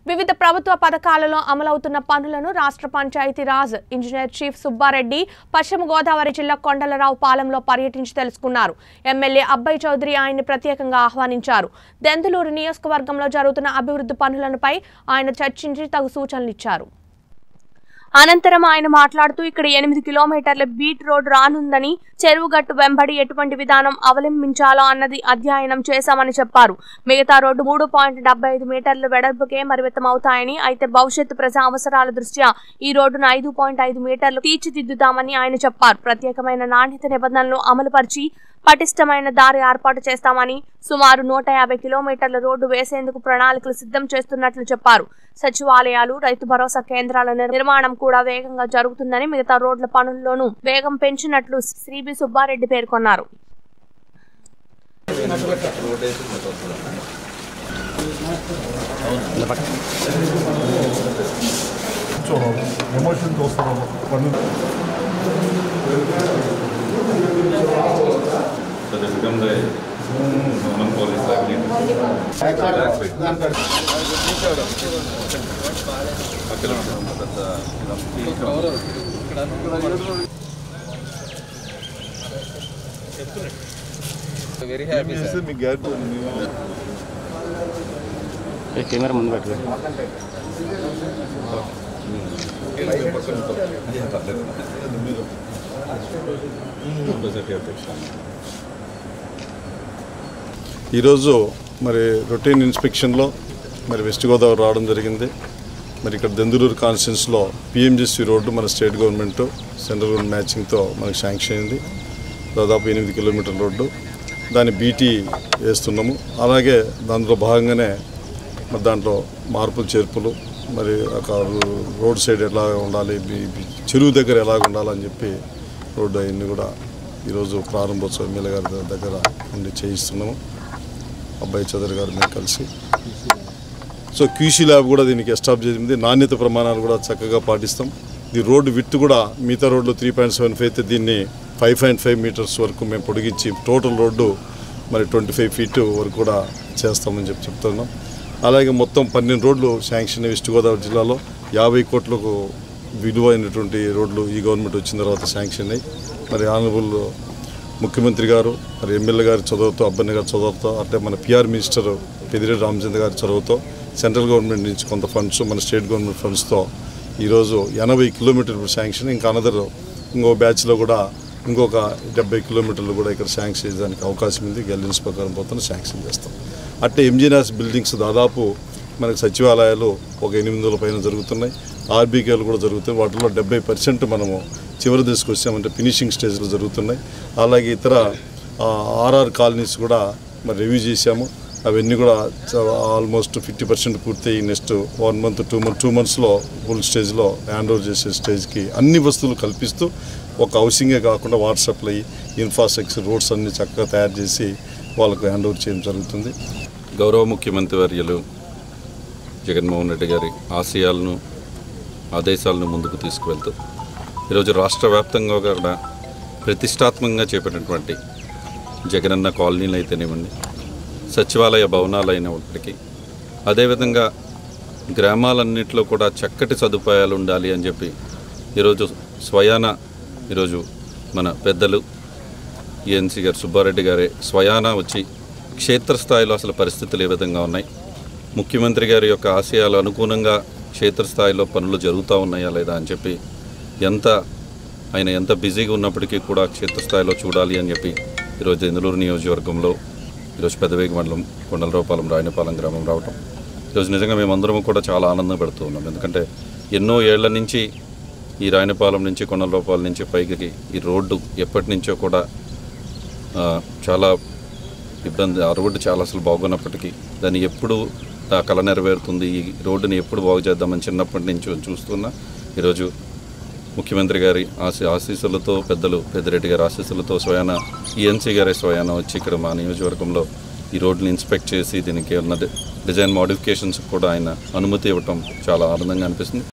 వివిధ ప్రభుత్వ పథకాలలో అమలవుతున్న పనులను రాష్ట్ర పంచాయతీరాజ్ ఇంజనీర్ చీఫ్ సుబ్బారెడ్డి పశ్చిమ గోదావరి జిల్లా కొండలరావు పాలెంలో పర్యటించి తెలుసుకున్నారు ఎమ్మెల్యే అబ్బాయి చౌదరి ఆయన్ని ప్రత్యేకంగా ఆహ్వానించారు దెందులూరు నియోజకవర్గంలో జరుగుతున్న అభివృద్ధి పనులపై ఆయన చర్చించి తగు సూచనలు ఇచ్చారు అనంతరం ఆయన మాట్లాడుతూ ఇక్కడ ఎనిమిది కిలోమీటర్ల బీట్ రోడ్ రానుందని చెరువుగట్టు వెంబడి ఎటువంటి విధానం అవలంబించాలో అన్నది అధ్యయనం చేశామని చెప్పారు మిగతా రోడ్డు మూడు పాయింట్ డెబ్బై ఐదు మీటర్ల వెడల్పుకే పరిమితం అవుతాయని అయితే భవిష్యత్తు ప్రజా అవసరాల దృష్ట్యా ఈ రోడ్డును ఐదు పాయింట్ ఐదు మీటర్లు తీర్చిదిద్దుతామని ఆయన చెప్పారు ప్రత్యేకమైన నాణ్యత నిబంధనలు అమలుపరిచి పటిష్టమైన దారి ఏర్పాటు చేస్తామని సుమారు నూట యాభై కిలోమీటర్ల రోడ్డు వేసేందుకు ప్రణాళికలు సిద్ధం చేస్తున్నట్లు చెప్పారు సచివాలయాలు రైతు భరోసా కేంద్రాల నిర్- నిర్మాణం కూడా వేగంగా జరుగుతుందని మిగతా రోడ్ల పనుల్లోనూ వేగం పెంచినట్లు శ్రీ బి సుబ్బారెడ్డి పేర్కొన్నారు చూడాలి ఎమోషన్ చూస్తారు పన్ను So they become the normal police like very happy చేస్తే మీకు గ్యారెంటీ ఉంది ఏ కెమెరా ముందు పెట్టు ఈరోజు మరి రొటీన్ ఇన్స్పెక్షన్లో మరి వెస్ట్ గోదావరి రావడం జరిగింది మరి ఇక్కడ దెందులూరు కాన్స్టిట్యూన్స్లో పిఎంజిసి రోడ్డు మన స్టేట్ గవర్నమెంట్ సెంట్రల్ గవర్నమెంట్ మ్యాచింగ్తో మనకు శాంక్షన్ అయింది దాదాపు ఎనిమిది కిలోమీటర్ల రోడ్డు దాన్ని బీటీ వేస్తున్నాము అలాగే దాంట్లో భాగంగానే మరి దాంట్లో మార్పులు చేర్పులు మరి ఒక రోడ్ సైడ్ ఎలా ఉండాలి బి- బి- చెరువు దగ్గర ఎలాగ ఉండాలని చెప్పి రోడ్డు అవన్నీ కూడా ఈరోజు ప్రారంభోత్సవం ఎమ్మెల్యే గారి దగ్గర ఉండి చేయిస్తున్నాము అబ్బాయి చౌదరి గారు మేము కలిసి సో క్యూసీ ల్యాబ్ కూడా దీనికి ఎస్టాబ్లిష్ చేసింది నాణ్యత ప్రమాణాలు కూడా చక్కగా పాటిస్తాం ఈ రోడ్డు విత్ కూడా మిగతా రోడ్లు త్రీ పాయింట్ సెవెన్ ఫైవ్ అయితే దీన్ని ఫైవ్ పాయింట్ ఫైవ్ మీటర్స్ వరకు మేము పొడిగించి టోటల్ రోడ్డు మరి ట్వంటీ ఫైవ్ ఫీట్ వరకు కూడా చేస్తామని చెప్పి చెప్తున్నాం అలాగే మొత్తం పన్నెండు రోడ్లు శాంక్షన్ వెస్ట్ గోదావరి జిల్లాలో యాభై కోట్లకు విలువైనటువంటి రోడ్లు ఈ గవర్నమెంట్ వచ్చిన తర్వాత శాంక్షన్ అయ్యి మరి ఆనరబుల్ ముఖ్యమంత్రి గారు మరి ఎమ్మెల్యే గారి చదువుతో అబ్బాయి గారి చదువుతో అంటే మన పిఆర్ మినిస్టర్ పెదిరెడ్డి రామచంద్ర గారి చదువుతో సెంట్రల్ గవర్నమెంట్ నుంచి కొంత ఫండ్స్ మన స్టేట్ గవర్నమెంట్ ఫండ్స్తో ఈరోజు ఎనభై కిలోమీటర్లు శాంక్షన్ ఇంకా అనదర్ ఇంకో బ్యాచ్లో కూడా ఇంకొక డెబ్బై కిలోమీటర్లు కూడా ఇక్కడ శాంక్షన్ చేయడానికి అవకాశం ఉంది గెలిన్స్ ప్రకారం పోతున్న శాంక్షన్ చేస్తాం అట్టే ఎంజీనియర్స్ బిల్డింగ్స్ దాదాపు మనకు సచివాలయాలు ఒక ఎనిమిది వందల పైన జరుగుతున్నాయి ఆర్బీకేలు కూడా జరుగుతాయి వాటిలో డెబ్బై పర్సెంట్ మనము చివరి దశకు వచ్చామంటే ఫినిషింగ్ స్టేజ్లో జరుగుతున్నాయి అలాగే ఇతర ఆర్ఆర్ కాలనీస్ కూడా మరి రివ్యూ చేశాము అవన్నీ కూడా ఆల్మోస్ట్ ఫిఫ్టీ పర్సెంట్ పూర్తయి next one month two month two మంత్స్లో ఫుల్ స్టేజ్లో హ్యాండ్ ఓవర్ చేసే స్టేజ్కి అన్ని వస్తువులు కల్పిస్తూ ఒక హౌసింగే కాకుండా వాటర్ సప్లై ఇన్ఫ్రాస్ట్రక్చర్ రోడ్స్ అన్ని చక్కగా తయారు చేసి వాళ్ళకు హ్యాండ్ ఓవర్ చేయడం జరుగుతుంది గౌరవ ముఖ్యమంత్రి వర్యులు జగన్మోహన్ రెడ్డి గారి ఆశయాలను ఆదేశాలను ముందుకు తీసుకువెళ్తూ ఈరోజు రాష్ట్ర వ్యాప్తంగా కూడా ప్రతిష్టాత్మకంగా చేపట్టినటువంటి జగనన్న కాలనీలు అయితేనేమండి సచివాలయ భవనాలు అయినప్పటికీ అదేవిధంగా గ్రామాలన్నింటిలో కూడా చక్కటి సదుపాయాలు ఉండాలి అని చెప్పి ఈరోజు స్వయాన ఈరోజు మన పెద్దలు ఈఎన్సీ గారు సుబ్బారెడ్డి గారే స్వయాన వచ్చి క్షేత్రస్థాయిలో అసలు పరిస్థితులు ఏ విధంగా ఉన్నాయి ముఖ్యమంత్రి గారి యొక్క ఆశయాలు అనుగుణంగా క్షేత్రస్థాయిలో పనులు జరుగుతూ ఉన్నాయా లేదా అని చెప్పి ఎంత ఆయన ఎంత బిజీగా ఉన్నప్పటికీ కూడా క్షేత్రస్థాయిలో చూడాలి అని చెప్పి ఈరోజు ఇందులూరు నియోజకవర్గంలో ఈరోజు పెద్దవేగి మండలం కొండలరావుపాలెం రాయనపాలెం గ్రామం రావటం ఈరోజు నిజంగా మేమందరం కూడా చాలా ఆనందం పెడుతూ ఉన్నాం ఎందుకంటే ఎన్నో ఏళ్ల నుంచి ఈ రాయనపాలెం నుంచి కొండలరావుపాలెం నుంచి పైకి ఈ రోడ్డు ఎప్పటి నుంచో కూడా ఆ, చాలా ఇబ్బంది ఆ రోడ్డు చాలా అసలు బాగున్నప్పటికీ దాన్ని ఎప్పుడు ఆ కళ నెరవేరుతుంది ఈ రోడ్డుని ఎప్పుడు బాగు చేద్దామని చిన్నప్పటి నుంచి చూస్తున్నా ఈరోజు ముఖ్యమంత్రి గారి ఆశీ ఆశీస్సులతో పెద్దలు పెద్దిరెడ్డి గారి ఆశీస్సులతో స్వయాన ఈఎన్సీ గారి స్వయాన వచ్చి ఇక్కడ మా నియోజకవర్గంలో ఈ రోడ్ని ఇన్స్పెక్ట్ చేసి దీనికి ఉన్న డి- డిజైన్ మోడిఫికేషన్స్ కూడా ఆయన అనుమతి ఇవ్వటం చాలా ఆనందంగా అనిపిస్తుంది